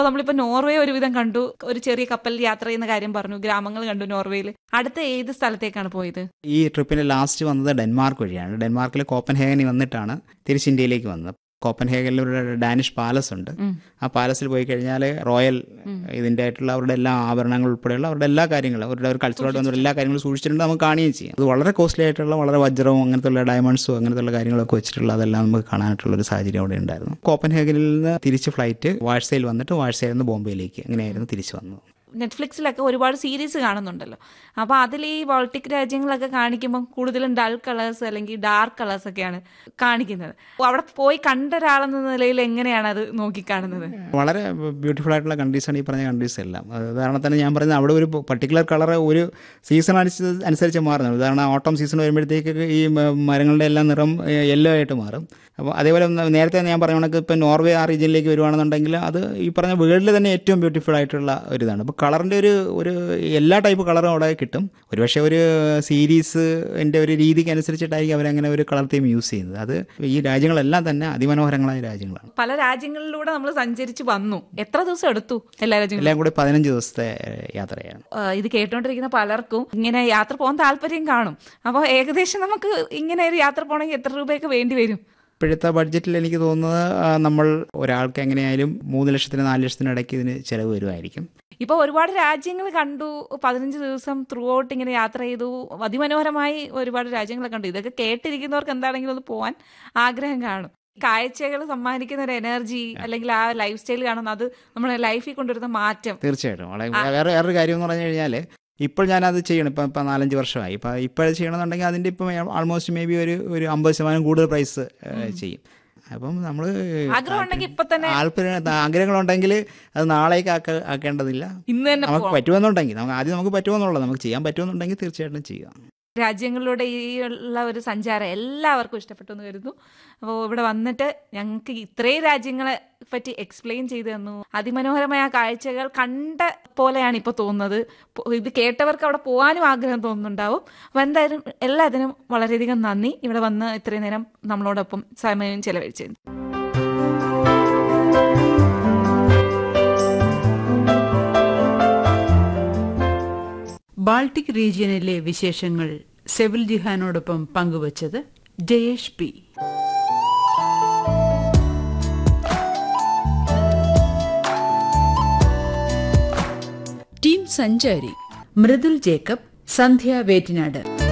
നമ്മളിപ്പോ നോർവേ ഒരുവിധം കണ്ടു ഒരു ചെറിയ കപ്പലിൽ യാത്ര ചെയ്യുന്ന കാര്യം പറഞ്ഞു ഗ്രാമങ്ങൾ കണ്ടു നോർവേയിൽ അടുത്ത ഏത് സ്ഥലത്തേക്കാണ് പോയത് ഈ ട്രിപ്പിന് ലാസ്റ്റ് വന്നത് ഡെൻമാർക്ക് വഴിയാണ് ഡെൻമാർക്കിൽ കോപ്പൻഹേഗനിൽ വന്നിട്ടാണ് തിരിച്ച് ഇന്ത്യയിലേക്ക് വന്നത് കോപ്പൻഹേഗനിൽ ഒരു ഡാനിഷ് പാലസ് ഉണ്ട് ഉം. ആ പാലസിൽ പോയി കഴിഞ്ഞാൽ റോയൽ ഇതിൻ്റെ ആയിട്ടുള്ള അവരുടെ എല്ലാ ആഭരണങ്ങൾ ഉൾപ്പെടെയുള്ള അവരുടെ എല്ലാ കാര്യങ്ങളും അവരുടെ ഒരു കൾച്ചറായിട്ട് വന്ന എല്ലാ കാര്യങ്ങളും സൂക്ഷിച്ചിട്ടുണ്ട് നമുക്ക് കാണുകയും ചെയ്യാം അത് വളരെ കോസ്റ്റ്ലി ആയിട്ടുള്ള വളരെ വജ്രവും അങ്ങനത്തെ ഉള്ള ഡയമണ്ട്സും അങ്ങനത്തെ ഉള്ള കാര്യങ്ങളൊക്കെ വെച്ചിട്ടുള്ള അതെല്ലാം നമുക്ക് കാണാനായിട്ടുള്ള ഒരു സാഹചര്യം അവിടെ ഉണ്ടായിരുന്നു കോപ്പൻഹേഗനിൽ നിന്ന് തിരിച്ച് ഫ്ലൈറ്റ് വാഴ്സയിൽ വന്നിട്ട് വാഴ്സയിൽ നിന്ന് ബോംബെയിലേക്ക് അങ്ങനെയായിരുന്നു തിരിച്ചു വന്നത് നെറ്റ്ഫ്ലിക്സിലൊക്കെ ഒരുപാട് സീരീസ് കാണുന്നുണ്ടല്ലോ അപ്പോൾ അതിൽ ഈ ബോൾട്ടിക് രാജ്യങ്ങളൊക്കെ കാണിക്കുമ്പോൾ കൂടുതലും ഡൾ കളേഴ്സ് അല്ലെങ്കിൽ ഡാർക്ക് കളേഴ്സ് ഒക്കെയാണ് കാണിക്കുന്നത് അപ്പോൾ അവിടെ പോയി കണ്ട ഒരാളെന്ന നിലയിൽ എങ്ങനെയാണ് അത് നോക്കിക്കാണുന്നത് വളരെ ബ്യൂട്ടിഫുൾ ആയിട്ടുള്ള കൺട്രീസാണ് ഈ പറഞ്ഞ കൺട്രീസ് എല്ലാം അത് ഉദാഹരണത്തിന് ഞാൻ പറയുന്നത് അവിടെ ഒരു പർട്ടിക്കുലർ കളർ ഒരു സീസൺ അനുസരിച്ച് അനുസരിച്ച് മാറുന്നത് ഉദാഹരണം ഓട്ടം സീസൺ വരുമ്പോഴത്തേക്ക് ഈ മ- മരങ്ങളുടെ എല്ലാം നിറം യെല്ലോ ആയിട്ട് മാറും അപ്പോൾ അതേപോലെ ന- നേരത്തെ ഞാൻ പറഞ്ഞ കണക്ക് ഇപ്പോൾ നോർവേ ആ റീജിയനിലേക്ക് വരുവാണെന്നുണ്ടെങ്കിൽ അത് ഈ പറഞ്ഞ വേൾഡിൽ തന്നെ ഏറ്റവും ബ്യൂട്ടിഫുൾ ആയിട്ടുള്ള ഒരു ഇതാണ് അപ്പോൾ കളറിൻ്റെ ഒരു ഒരു എല്ലാ ടൈപ്പ് കളറും അവിടെ കിട്ടും ഒരുപക്ഷെ ഒരു സീരീസിൻ്റെ ഒരു രീതിക്ക് അനുസരിച്ചിട്ടായിരിക്കും അവരങ്ങനെ ഒരു കളർ തീം യൂസ് ചെയ്യുന്നത് അത് ഈ രാജ്യങ്ങളെല്ലാം തന്നെ അതിമനോഹരങ്ങളായ രാജ്യങ്ങളാണ് പല രാജ്യങ്ങളിലൂടെ നമ്മൾ സഞ്ചരിച്ച് വന്നു എത്ര ദിവസം എടുത്തു എല്ലാ രാജ്യങ്ങളും എല്ലാം കൂടി പതിനഞ്ച് ദിവസത്തെ ഏഹ്, യാത്രയാണ് ആ, ഇത് കേട്ടോണ്ടിരിക്കുന്ന പലർക്കും ഇങ്ങനെ യാത്ര പോകാൻ താല്പര്യം കാണും അപ്പോൾ ഏകദേശം നമുക്ക് ഇങ്ങനെ ഒരു യാത്ര പോകണമെങ്കിൽ എത്ര രൂപയൊക്കെ വേണ്ടി വരും ഇപ്പോഴത്തെ ബഡ്ജറ്റിൽ എനിക്ക് തോന്നുന്നത് ആ, നമ്മൾ ഒരാൾക്ക് എങ്ങനെയായാലും മൂന്ന് ലക്ഷത്തിന് നാല് ലക്ഷത്തിന് ഇടയ്ക്ക് ഇതിന് ചിലവ് വരുമായിരിക്കും ഇപ്പൊ ഒരുപാട് രാജ്യങ്ങൾ കണ്ടു പതിനഞ്ച് ദിവസം ത്രൂ ഔട്ട് ഇങ്ങനെ യാത്ര ചെയ്തു അതിമനോഹരമായി ഒരുപാട് രാജ്യങ്ങൾ കണ്ടു ഇതൊക്കെ കേട്ടിരിക്കുന്നവർക്ക് എന്താണെങ്കിലും ഒന്ന് പോകാൻ ആഗ്രഹം കാണും കാഴ്ചകൾ സമ്മാനിക്കുന്ന ഒരു എനർജി അല്ലെങ്കിൽ ആ ലൈഫ് സ്റ്റൈൽ കാണുന്ന അത് നമ്മുടെ ലൈഫിൽ കൊണ്ടുവരുന്ന മാറ്റം തീർച്ചയായിട്ടും വളരെ വേറെ വേറൊരു കാര്യം എന്ന് പറഞ്ഞു കഴിഞ്ഞാൽ ഇപ്പോൾ ഞാനത് ചെയ്യണം ഇപ്പം ഇപ്പം നാലഞ്ച് വർഷമായി ഇപ്പം ഇപ്പോഴത് ചെയ്യണമെന്നുണ്ടെങ്കിൽ അതിൻ്റെ ഇപ്പം ആൾമോസ്റ്റ് മേ ബി ഒരു ഒരു അമ്പത് ശതമാനം കൂടുതൽ പ്രൈസ് ചെയ്യും അപ്പം നമ്മൾ ആഗ്രഹം ഉണ്ടെങ്കിൽ ഇപ്പൊ തന്നെ താല്പര്യം ആഗ്രഹങ്ങളുണ്ടെങ്കിൽ അത് നാളേക്ക് ആക്ക ആക്കേണ്ടതില്ല ഇന്ന് തന്നെ നമുക്ക് പോകാം പറ്റുമെന്നുണ്ടെങ്കിൽ നമുക്ക് ആദ്യം നമുക്ക് പറ്റുമെന്നുള്ളത് നമുക്ക് ചെയ്യാൻ പറ്റുമെന്നുണ്ടെങ്കിൽ തീർച്ചയായിട്ടും ചെയ്യാം രാജ്യങ്ങളിലൂടെ ഈ ഉള്ള ഒരു സഞ്ചാരം എല്ലാവർക്കും ഇഷ്ടപ്പെട്ടു എന്ന് കരുതുന്നു അപ്പോൾ ഇവിടെ വന്നിട്ട് ഞങ്ങൾക്ക് ഇത്രയും രാജ്യങ്ങളെ പറ്റി എക്സ്പ്ലെയിൻ ചെയ്തു തന്നു അതിമനോഹരമായ ആ കാഴ്ചകൾ കണ്ട പോലെയാണ് ഇപ്പോൾ തോന്നുന്നത് പോ- ഇത് കേട്ടവർക്ക് അവിടെ പോകാനും ആഗ്രഹം തോന്നുന്നുണ്ടാവും അപ്പോൾ എന്തായാലും എല്ലാത്തിനും വളരെയധികം നന്ദി ഇവിടെ വന്ന് ഇത്രയും നേരം നമ്മളോടൊപ്പം സമയം ചെലവഴിച്ചത് ബാൾട്ടിക് റീജിയനിലെ വിശേഷങ്ങൾ സെവിൽ ജിഹാനോടൊപ്പം പങ്കുവച്ചത് ജയേഷ് പി ടീം സഞ്ചാരി മൃദുൽ ജേക്കബ് സന്ധ്യ വേറ്റിനാട്